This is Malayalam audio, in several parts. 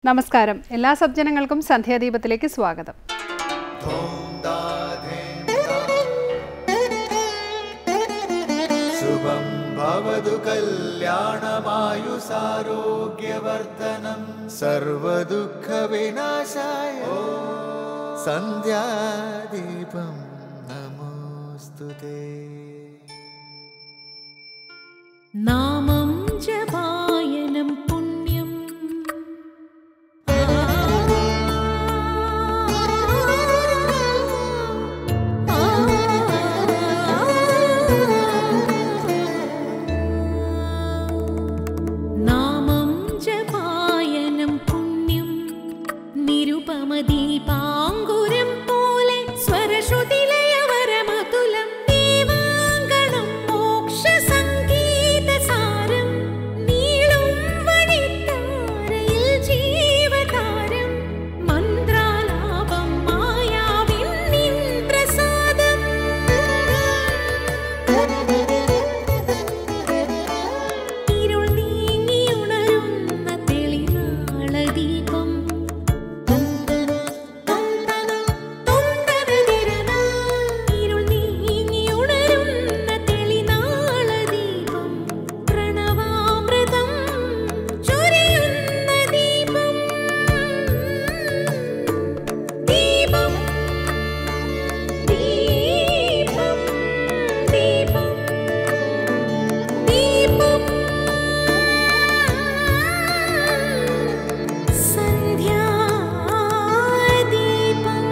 നമസ്കാരം എല്ലാ സജ്ജനങ്ങൾക്കും സന്ധ്യാദീപത്തിലേക്ക് സ്വാഗതം शुभं भवतु कल्याणमायुसारोग्यवर्धनं सर्वदुःखविनाशाय सन्ध्यादीपं नमोऽस्तु ते നാമം ജപായനം പുണ്യം നാമം ജപായനം പുണ്യം നിരുപമദീപാങ്കുരം പോലെ സ്വരശ്രുതിലയവരമതുലം ദീവാങ്കണം മോക്ഷസംഗീതസാരം നീളും വഴിത്താരയിൽ ജീവതാരം മന്ത്രാലാപം മായാവിൻ നിൻ പ്രസാദം ഇരുൾ നീങ്ങിയുണരുന്ന തെളിനാളദീപം ഇരുൾ നീങ്ങിയുണരുന്ന തെളിനാളദീപം പ്രണവാമൃതം ചൊരിയുന്ന ദീപം ദീപം ദീപം ദീപം ദീപം സന്ധ്യാദീപം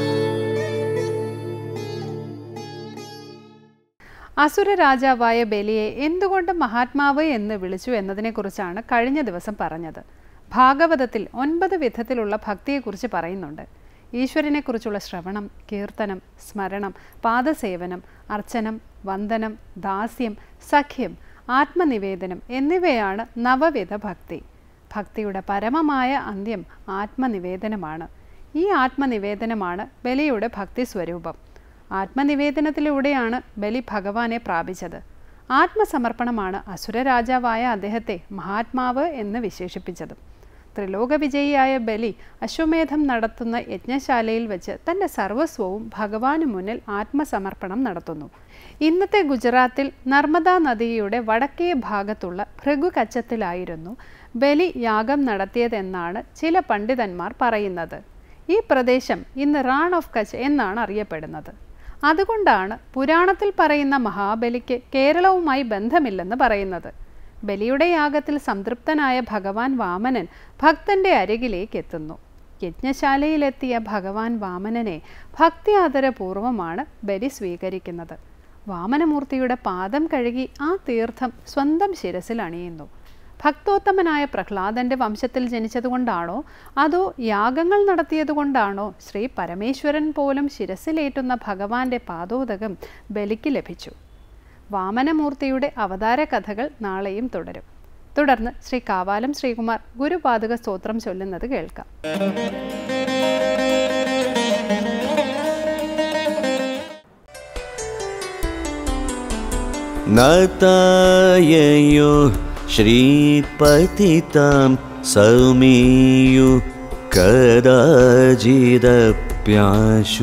അസുര രാജാവായ ബലിയെ എന്തുകൊണ്ട് മഹാത്മാവ് എന്ന് വിളിച്ചു എന്നതിനെക്കുറിച്ചാണ് കഴിഞ്ഞ ദിവസം പറഞ്ഞത് ഭാഗവതത്തിൽ ഒൻപത് വിധത്തിലുള്ള ഭക്തിയെക്കുറിച്ച് പറയുന്നുണ്ട് ഈശ്വരനെക്കുറിച്ചുള്ള ശ്രവണം കീർത്തനം സ്മരണം പാദസേവനം അർച്ചനം വന്ദനം ദാസ്യം സഖ്യം ആത്മനിവേദനം എന്നിവയാണ് നവവിധ ഭക്തി ഭക്തിയുടെ പരമമായ അന്ത്യം ആത്മനിവേദനമാണ് ഈ ആത്മനിവേദനമാണ് ബലിയുടെ ഭക്തി സ്വരൂപം ആത്മനിവേദനത്തിലൂടെയാണ് ബലി ഭഗവാനെ പ്രാപിച്ചത് ആത്മസമർപ്പണമാണ് അസുര രാജാവായ അദ്ദേഹത്തെ മഹാത്മാവ് എന്ന് വിശേഷിപ്പിച്ചത് ത്രിലോക വിജയിയായ ബലി അശ്വമേധം നടത്തുന്ന യജ്ഞശാലയിൽ വെച്ച് തൻ്റെ സർവസ്വവും ഭഗവാനു മുന്നിൽ ആത്മസമർപ്പണം നടത്തുന്നു ഇന്നത്തെ ഗുജറാത്തിൽ നർമ്മദാ നദിയുടെ വടക്കേ ഭാഗത്തുള്ള ഭൃഗു കച്ചത്തിലായിരുന്നു ബലി യാഗം നടത്തിയതെന്നാണ് ചില പണ്ഡിതന്മാർ പറയുന്നത് ഈ പ്രദേശം ഇന്ന് റാൺ ഓഫ് കച്ച് എന്നാണ് അറിയപ്പെടുന്നത് അതുകൊണ്ടാണ് പുരാണത്തിൽ പറയുന്ന മഹാബലിക്ക് കേരളവുമായി ബന്ധമില്ലെന്ന് പറയുന്നത് ബലിയുടെ യാഗത്തിൽ സംതൃപ്തനായ ഭഗവാൻ വാമനൻ ഭക്തന്റെ അരികിലേക്ക് എത്തുന്നു യജ്ഞശാലയിലെത്തിയ ഭഗവാൻ വാമനനെ ഭക്തി ആദരപൂർവമാണ് ബലി സ്വീകരിക്കുന്നത് വാമനമൂർത്തിയുടെ പാദം കഴുകി ആ തീർത്ഥം സ്വന്തം ശിരസിൽ അണിയുന്നു ഭക്തോത്തമനായ പ്രഹ്ലാദന്റെ വംശത്തിൽ ജനിച്ചതുകൊണ്ടാണോ അതോ യാഗങ്ങൾ നടത്തിയതുകൊണ്ടാണോ ശ്രീ പരമേശ്വരൻ പോലും ശിരസിലേറ്റുന്ന ഭഗവാന്റെ പാദോദകം ബലിക്ക് ലഭിച്ചു വാമനമൂർത്തിയുടെ അവതാര കഥകൾ നാളെയും തുടരും തുടർന്ന് ശ്രീ കാവാലം ശ്രീകുമാർ ഗുരുപാതുക സ്തോത്രം ചൊല്ലുന്നത് കേൾക്കാം नताययो श्रीपतितां सौमीयु कदाचिदप्याशु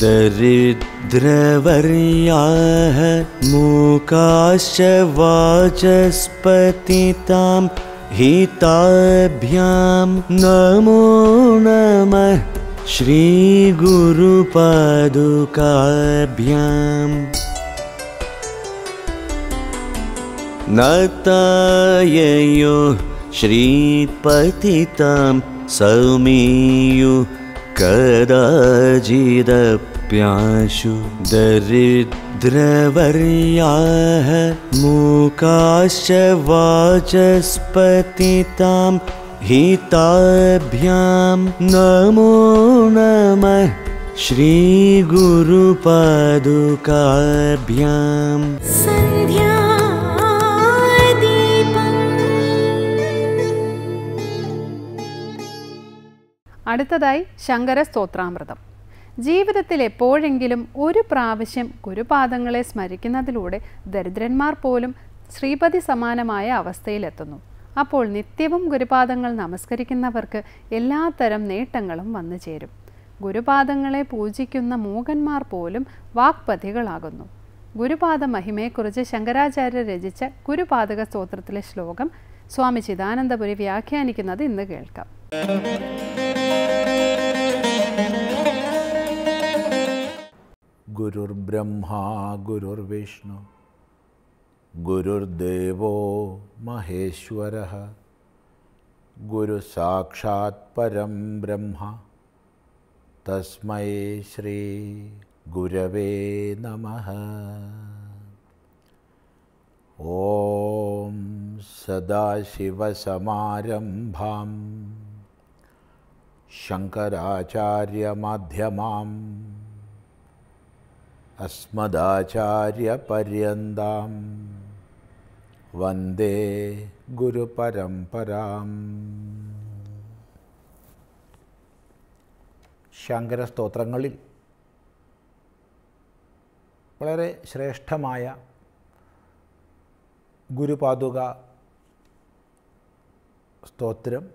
दरिद्रवर्याः मूकाश्च वाचस्पतितां हिताभ्यां नमो नमः श्रीगुरुपादुकाभ्याम् नताययो श्रीपतितां सौमीयु कदाचिदप्याशु दरिद्रवर्याः मूकाश्च वाचस्पतितां हिताभ्यां नमो नमः श्रीगुरुपादुकाभ्याम् അടുത്തതായി ശങ്കര സ്തോത്രാമൃതം ജീവിതത്തിൽ എപ്പോഴെങ്കിലും ഒരു പ്രാവശ്യം ഗുരുപാദങ്ങളെ സ്മരിക്കുന്നതിലൂടെ ദരിദ്രന്മാർ പോലും ശ്രീപതി സമാനമായ അവസ്ഥയിലെത്തുന്നു അപ്പോൾ നിത്യവും ഗുരുപാദങ്ങൾ നമസ്കരിക്കുന്നവർക്ക് എല്ലാത്തരം നേട്ടങ്ങളും വന്നു ചേരും ഗുരുപാദങ്ങളെ പൂജിക്കുന്ന മൂകന്മാർ പോലും വാക്പതികളാകുന്നു ഗുരുപാദ മഹിമയെക്കുറിച്ച് ശങ്കരാചാര്യർ രചിച്ച ഗുരുപാദക സ്തോത്രത്തിലെ ശ്ലോകം സ്വാമി ചിദാനന്ദപുരി വ്യാഖ്യാനിക്കുന്നത് ഇന്ന് കേൾക്കാം ഗുരുർബ്രഹ്മാ ഗുരുർവിഷ്ണു ഗുരുർദേവോ മഹേശ്വര ഗുരു സാക്ഷാത് പരം ബ്രഹ്മ തസ്മൈ ശ്രീ ഗുരവേ നമ ഓം സദാശിവസമാരംഭാം ശങ്കരാചാര്യമധ്യമാം अस्मदाचार्यपर्यन्तां വന്ദേ ഗുരുപരമ്പരാം ശങ്കരസ്തോത്രങ്ങളിൽ വളരെ ശ്രേഷ്ഠമായ ഗുരുപാതുക സ്തോത്രം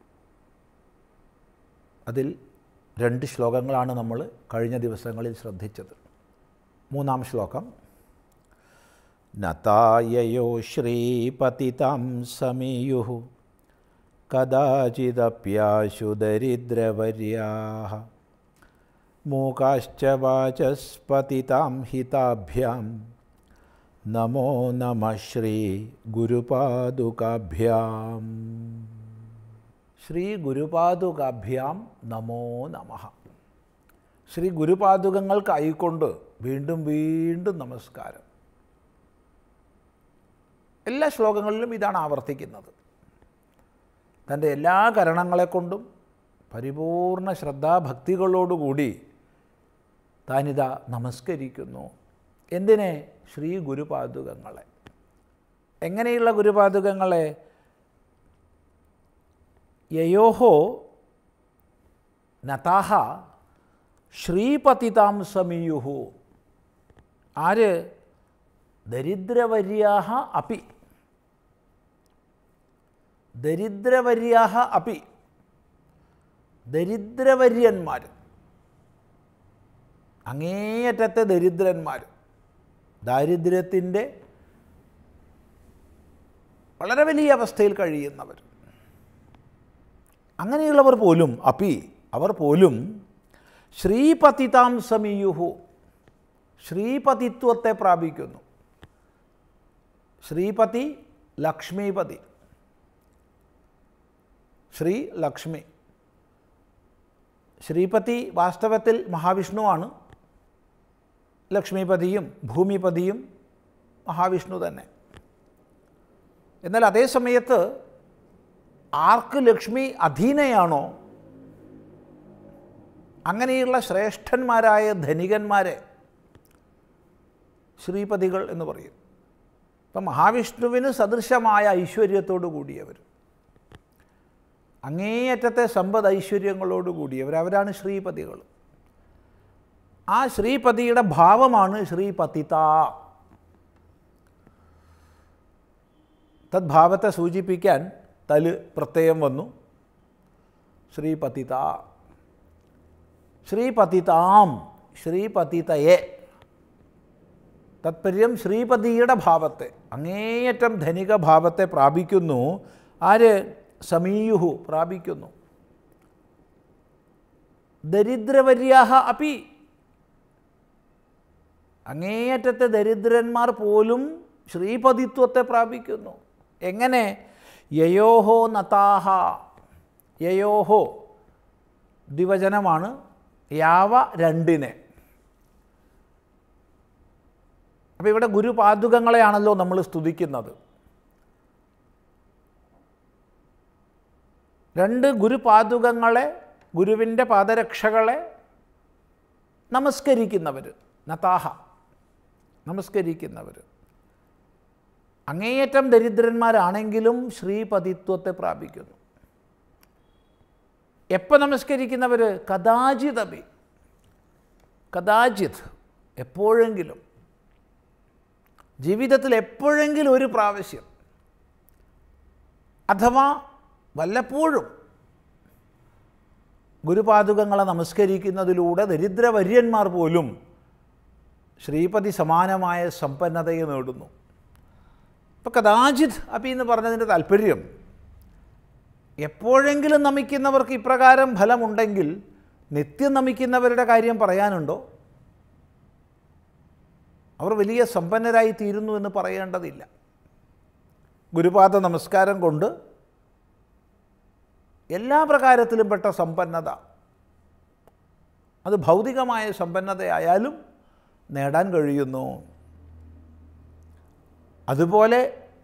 അതിൽ രണ്ട് ശ്ലോകങ്ങളാണ് നമ്മൾ കഴിഞ്ഞ ദിവസങ്ങളിൽ ശ്രദ്ധിച്ചത് മൂന്നാം ശ്ലോകം നതായയോ ശ്രീപതിതാം സമീയു കദാചിദപ്യാശു ദരിദ്രവര്യാ മൂകാശ്ച വാചസ്പതിതാം ഹിതാഭ്യാം നമോ നമ ശ്രീ ഗുരുപാദുകാഭ്യാം ശ്രീ ഗുരുപാദുകാഭ്യാം നമോ നമഃ ശ്രീ ഗുരുപാദുകങ്ങൾക്കായിക്കൊണ്ട് വീണ്ടും വീണ്ടും നമസ്കാരം എല്ലാ ശ്ലോകങ്ങളിലും ഇതാണ് ആവർത്തിക്കുന്നത് തൻ്റെ എല്ലാ കരണങ്ങളെക്കൊണ്ടും പരിപൂർണ ശ്രദ്ധാഭക്തികളോടുകൂടി താനിത നമസ്കരിക്കുന്നു എന്തിനെ ശ്രീ ഗുരുപാദുകങ്ങളെ എങ്ങനെയുള്ള ഗുരുപാദുകങ്ങളെ യയോഹോ നതാഹ ശ്രീപതിതാം സമീയുഹു ആര് ദരിദ്രവര്യാഹ അപി ദരിദ്രവര്യാഹ അപി ദരിദ്രവര്യന്മാർ അങ്ങേയറ്റത്തെ ദരിദ്രന്മാർ ദാരിദ്ര്യത്തിൻ്റെ വളരെ വലിയ അവസ്ഥയിൽ കഴിയുന്നവർ അങ്ങനെയുള്ളവർ പോലും അപ്പി അവർ പോലും ശ്രീപതിതാം സമീയുഹു ശ്രീപതിത്വത്തെ പ്രാപിക്കുന്നു ശ്രീപതി ലക്ഷ്മീപതി ശ്രീ ലക്ഷ്മി ശ്രീപതി വാസ്തവത്തിൽ മഹാവിഷ്ണുവാണ് ലക്ഷ്മീപതിയും ഭൂമിപതിയും മഹാവിഷ്ണു തന്നെ എന്നാൽ അതേ സമയത്ത് ആർക്ക് ലക്ഷ്മി അധീനയാണോ അങ്ങനെയുള്ള ശ്രേഷ്ഠന്മാരായ ധനികന്മാരെ ശ്രീപതികൾ എന്ന് പറയും അപ്പം മഹാവിഷ്ണുവിന് സദൃശമായ ഐശ്വര്യത്തോടു കൂടിയവർ അങ്ങേയറ്റത്തെ സമ്പദ് ഐശ്വര്യങ്ങളോട് കൂടിയവർ അവരാണ് ശ്രീപതികൾ ആ ശ്രീപതിയുടെ ഭാവമാണ് ശ്രീപതിത തദ്ഭാവത്തെ സൂചിപ്പിക്കാൻ തല് പ്രത്യയം വന്നു ശ്രീപതിത ശ്രീപതിതാം ശ്രീപതിതയെ തത്പര്യം ശ്രീപതിയുടെ ഭാവത്തെ അങ്ങേയറ്റം ധനിക ഭാവത്തെ പ്രാപിക്കുന്നു ആര് സമീയുഹു പ്രാപിക്കുന്നു ദരിദ്രവര്യാഹ അപ്പി അങ്ങേയറ്റത്തെ ദരിദ്രന്മാർ പോലും ശ്രീപതിത്വത്തെ പ്രാപിക്കുന്നു എങ്ങനെ യയോഹോ നതാഹ യയോഹോ ദിവചനമാണ് യാവ രണ്ടിനെ അപ്പോൾ ഇവിടെ ഗുരുപാദുകങ്ങളെയാണല്ലോ നമ്മൾ സ്തുതിക്കുന്നത് രണ്ട് ഗുരുപാദുകങ്ങളെ ഗുരുവിൻ്റെ പാദരക്ഷകളെ നമസ്കരിക്കുന്നവർ നതാഹ നമസ്കരിക്കുന്നവർ അങ്ങേയറ്റം ദരിദ്രന്മാരാണെങ്കിലും ശ്രീപതിത്വത്തെ പ്രാപിക്കുന്നു എപ്പോൾ നമസ്കരിക്കുന്നവർ കഥാചിതപി കഥാചിത് എപ്പോഴെങ്കിലും ജീവിതത്തിൽ എപ്പോഴെങ്കിലും ഒരു പ്രാവശ്യം അഥവാ വല്ലപ്പോഴും ഗുരുപാതുകങ്ങളെ നമസ്കരിക്കുന്നതിലൂടെ ദരിദ്രവര്യന്മാർ പോലും ശ്രീപതി സമാനമായ സമ്പന്നതയെ നേടുന്നു ഇപ്പം കഥാചിത് അപ്പി എന്ന് പറഞ്ഞതിൻ്റെ താല്പര്യം എപ്പോഴെങ്കിലും നമിക്കുന്നവർക്ക് ഇപ്രകാരം ഫലമുണ്ടെങ്കിൽ നിത്യം നമിക്കുന്നവരുടെ കാര്യം പറയാനുണ്ടോ അവർ വലിയ സമ്പന്നരായി തീരുന്നു എന്ന് പറയേണ്ടതില്ല ഗുരുപാദ നമസ്കാരം കൊണ്ട് എല്ലാ പ്രകാരത്തിലും പെട്ട സമ്പന്നത അത് ഭൗതികമായ സമ്പന്നതയായാലും നേടാൻ കഴിയുന്നു അതുപോലെ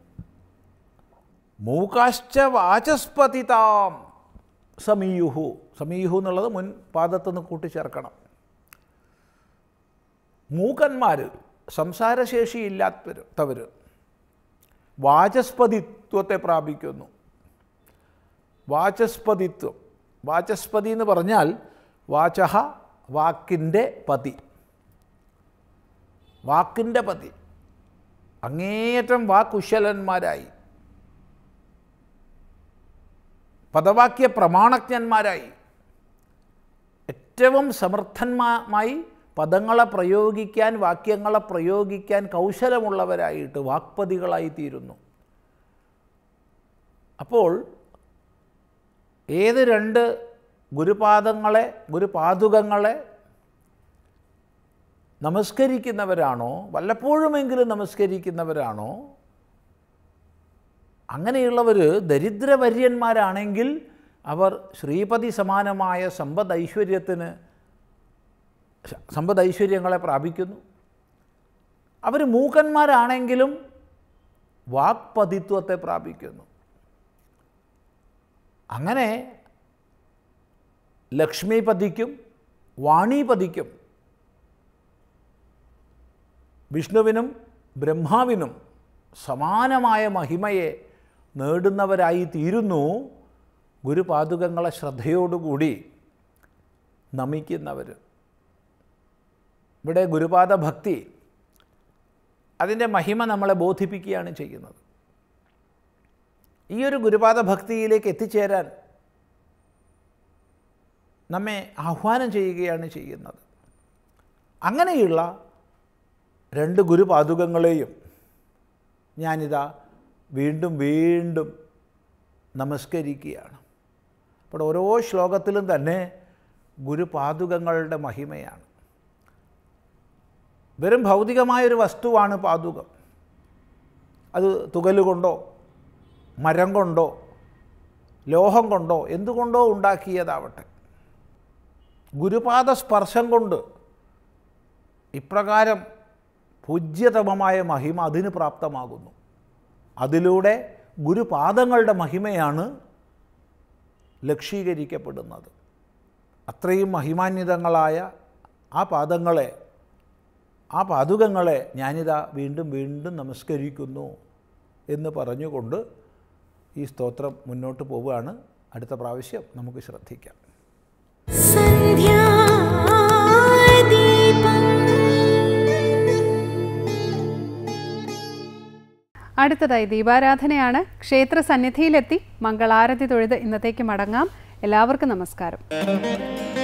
മൂകാശ്ച വാചസ്പതിതാം സമീയുഹു സമീയുഹു എന്നുള്ളത് മുൻ പാദത്തുനിന്ന് കൂട്ടിച്ചേർക്കണം മൂക്കന്മാർ സംസാരശേഷിയില്ലാത്തവർ വാചസ്പതിത്വത്തെ പ്രാപിക്കുന്നു വാചസ്പതിത്വം വാചസ്പതി എന്ന് പറഞ്ഞാൽ വാചഹ വാക്കിൻ്റെ പതി വാക്കിൻ്റെ പതി അങ്ങേയറ്റം വാക്കുശലന്മാരായി പദവാക്യ പ്രമാണജ്ഞന്മാരായി ഏറ്റവും സമർത്ഥന്മായി പദങ്ങളെ പ്രയോഗിക്കാൻ വാക്യങ്ങളെ പ്രയോഗിക്കാൻ കൗശലമുള്ളവരായിട്ട് വാക്പതികളായി തീരുന്നു അപ്പോൾ ഏത് രണ്ട് ഗുരുപാദങ്ങളെ ഗുരുപാതുകങ്ങളെ നമസ്കരിക്കുന്നവരാണോ വല്ലപ്പോഴുമെങ്കിലും നമസ്കരിക്കുന്നവരാണോ അങ്ങനെയുള്ളവർ ദരിദ്രവര്യന്മാരാണെങ്കിൽ അവർ ശ്രീപതി സമാനമായ സമ്പദ് ഐശ്വര്യത്തിന് സമ്പദ് ഐശ്വര്യങ്ങളെ പ്രാപിക്കുന്നു അവർ മൂക്കന്മാരാണെങ്കിലും വാക്പതിത്വത്തെ പ്രാപിക്കുന്നു അങ്ങനെ ലക്ഷ്മിപതിക്കും വാണിപതിക്കും വിഷ്ണുവിനും ബ്രഹ്മാവിനും സമാനമായ മഹിമയെ നേടുന്നവരായി തീരുന്നു ഗുരുപാതുകങ്ങളെ ശ്രദ്ധയോടുകൂടി നമിക്കുന്നവർ ഇവിടെ ഗുരുപാദ ഭക്തി അതിൻ്റെ മഹിമ നമ്മളെ ബോധിപ്പിക്കുകയാണ് ചെയ്യുന്നത് ഈ ഒരു ഗുരുപാദ ഭക്തിയിലേക്ക് എത്തിച്ചേരാൻ നമ്മെ ആഹ്വാനം ചെയ്യുകയാണ് ചെയ്യുന്നത് അങ്ങനെയുള്ള രണ്ട് ഗുരുപാതുകങ്ങളെയും ഞാനിതാ വീണ്ടും വീണ്ടും നമസ്കരിക്കുകയാണ് അപ്പോൾ ഓരോ ശ്ലോകത്തിലും തന്നെ ഗുരുപാതുകങ്ങളുടെ മഹിമയാണ് വെറും ഭൗതികമായൊരു വസ്തുവാണ് പാതുകം അത് തുകലുകൊണ്ടോ മരം കൊണ്ടോ ലോഹം കൊണ്ടോ എന്തുകൊണ്ടോ ഉണ്ടാക്കിയതാവട്ടെ ഗുരുപാദ സ്പർശം കൊണ്ട് ഇപ്രകാരം പൂജ്യതമമായ മഹിമ അതിന് പ്രാപ്തമാകുന്നു അതിലൂടെ ഗുരുപാദങ്ങളുടെ മഹിമയാണ് ലക്ഷീകരിക്കപ്പെടുന്നത് അത്രയും മഹിമാന്വിതങ്ങളായ ആ പാദങ്ങളെ ആ പാതുകങ്ങളെ ഞാനിതാ വീണ്ടും വീണ്ടും നമസ്കരിക്കുന്നു എന്ന് പറഞ്ഞുകൊണ്ട് ഈ സ്തോത്രം മുന്നോട്ട് പോവുകയാണ് അടുത്ത പ്രാവശ്യം നമുക്ക് ശ്രദ്ധിക്കാം അടുത്തതായി ദീപാരാധനയാണ് ക്ഷേത്ര സന്നിധിയിലെത്തി മംഗളാരതി തൊഴുത് ഇന്നത്തേക്ക് മടങ്ങാം എല്ലാവർക്കും നമസ്കാരം